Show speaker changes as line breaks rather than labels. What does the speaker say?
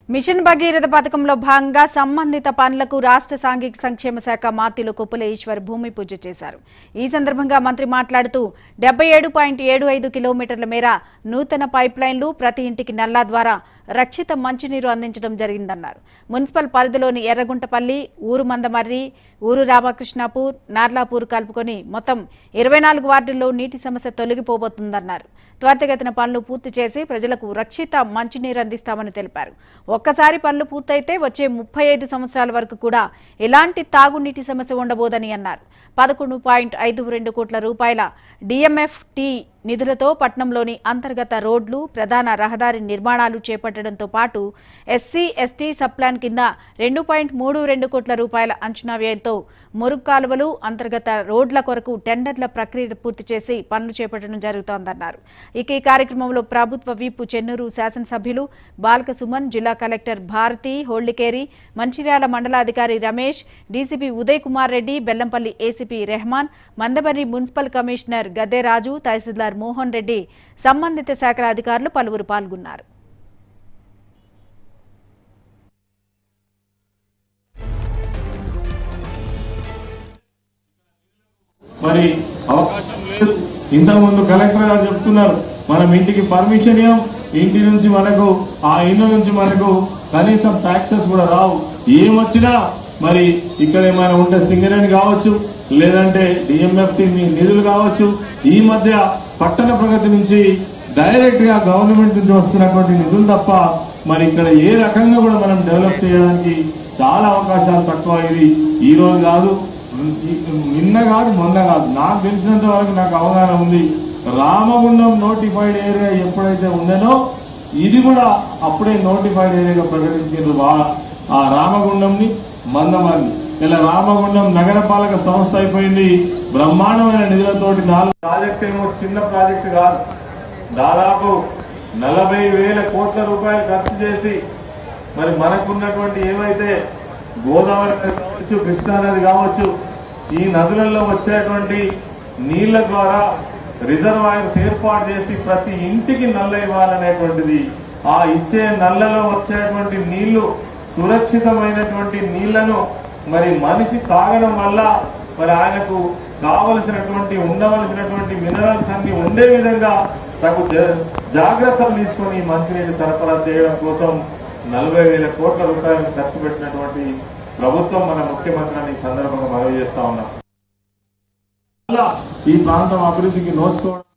machine Bhagiratha పథకంలో భాగంగా సంబంధిత పనులకు రాష్ట్ర సాంఘిక సంక్షేమ శాఖ మాతిలు కొప్పుల ఈశ్వర్ భూమి పూజ చేశారు ఈ సందర్భంగా మంత్రి మాట్లాడుతూ డెబ్బై ఏడు పాయింట్ ఏడు ఐదు కిలోమీటర్ల మేర నూతన పైప్ లైన్లు ప్రతి ఇంటికి నల్లా ద్వారా రక్షిత మంచినీరు అందించడం జరిగిందన్నారు మున్సిపల్ పరిధిలోని ఎర్రగుంటపల్లి ఊరు మందమర్రి ఊరు రామకృష్ణాపూర్ నార్లాపూర్ కలుపుకొని మొత్తం ఇరవై నాలుగు వార్డుల్లో నీటి సమస్య తొలగిపోబోతుందన్నారు త్వరితగతిన పనులు పూర్తి చేసి ప్రజలకు రక్షిత మంచినీరు అందిస్తామని తెలిపారు ఒక్కసారి పనులు పూర్తయితే వచ్చే ముప్పై ఐదు సంవత్సరాల వరకు కూడా ఎలాంటి తాగునీటి సమస్య ఉండబోదని అన్నారు పదకొండు పాయింట్ ఐదు రెండు కోట్ల రూపాయల డిఎంఎఫ్ టీ నిధులతో పట్నంలోని అంతర్గత రోడ్లు ప్రధాన రహదారి నిర్మాణాలు చేపట్టడంతో పాటు ఎస్సీ ఎస్టీ సబ్ప్లాన్ కింద రెండు పాయింట్ మూడు రెండు కోట్ల రూపాయల అంచనా వ్యయంతో మురుగు కాలువలు అంతర్గత రోడ్ల కొరకు టెండర్ల ప్రక్రియ పూర్తి చేసి పనులు చేపట్టడం జరుగుతోందన్నారు ఇక ఈ కార్యక్రమంలో ప్రభుత్వ విప్ చెన్నూరు శాసనసభ్యులు బాలక సుమన్ జిల్లా కలెక్టర్ భారతి హోళ్లికేరి మంచిర్యాల మండలాధికారి రమేష్ డీసీపీ ఉదయ్ కుమార్ రెడ్డి బెల్లంపల్లి ఏసీపీ రెహమాన్ మందబరి మున్సిపల్ కమిషనర్ గద్దెరాజు తహసీల్దార్ మోహన్ రెడ్డి సంబంధిత శాఖల అధికారులు పలువురు పాల్గొన్నారు
మరి అవకాశం లేదు ఇంతకుముందు కలెక్టర్ గారు చెప్తున్నారు మనం ఇంటికి పర్మిషన్ ఇవ్వం ఇంటి నుంచి మనకు ఆ ఇల్లు నుంచి మనకు కనీసం టాక్సెస్ కూడా రావు ఏమొచ్చినా మరి ఇక్కడ ఏమైనా ఉంటే సింగరేణి కావచ్చు లేదంటే డిఎంఎఫ్టి నిధులు కావచ్చు ఈ మధ్య పట్టణ ప్రగతి నుంచి డైరెక్ట్ గా గవర్నమెంట్ నుంచి వస్తున్నటువంటి నిధులు తప్ప మరి ఇక్కడ ఏ రకంగా కూడా మనం డెవలప్ చేయడానికి చాలా అవకాశాలు తక్కువ ఇది ఈ రోజు కాదు నిన్న కాదు మొన్న కాదు నాకు తెలిసినంత వరకు నాకు అవగాహన ఉంది రామగుండం నోటిఫైడ్ ఏరియా ఎప్పుడైతే ఉందనో ఇది కూడా అప్పుడే నోటిఫైడ్ ఏరియాగా ప్రకటించారు వా- ఆ రామగుండంని మందమాన్ని ఇలా రామగుండం నగరపాలక సంస్థ అయిపోయింది బ్రహ్మాండమైన నిధులతోటి నాలుగు ప్రాజెక్ట్ ఏమో చిన్న ప్రాజెక్ట్ కాదు దాదాపు నలభై వేల కోట్ల రూపాయలు ఖర్చు చేసి మరి మనకున్నటువంటి ఏవైతే గోదావరి నది కావచ్చు కృష్ణా నది కావచ్చు ఈ నదులలో వచ్చేటువంటి నీళ్ల ద్వారా రిజర్వాయర్స్ ఏర్పాటు చేసి ప్రతి ఇంటికి నల్ల ఇవ్వాలనేటువంటిది ఆ ఇచ్చే నల్లలో వచ్చేటువంటి నీళ్లు సురక్షితమైనటువంటి నీళ్లను మరి మనిషి తాగడం వల్ల మరి ఆయనకు కావలసినటువంటి ఉండవలసినటువంటి మినరల్స్ అన్ని ఉండే విధంగా తగు జా- జాగ్రత్తలు తీసుకొని మంచినీటి సరఫరా చేయడం కోసం నలభై వేల కోట్ల రూపాయలు ఖర్చు పెట్టినటువంటి ప్రభుత్వం మన ముఖ్యమంత్రిని ఈ సందర్భంగా మనవి చేస్తా ఉన్నాం ఈ ప్రాంతం అభివృద్ధికి నోచుకోవడం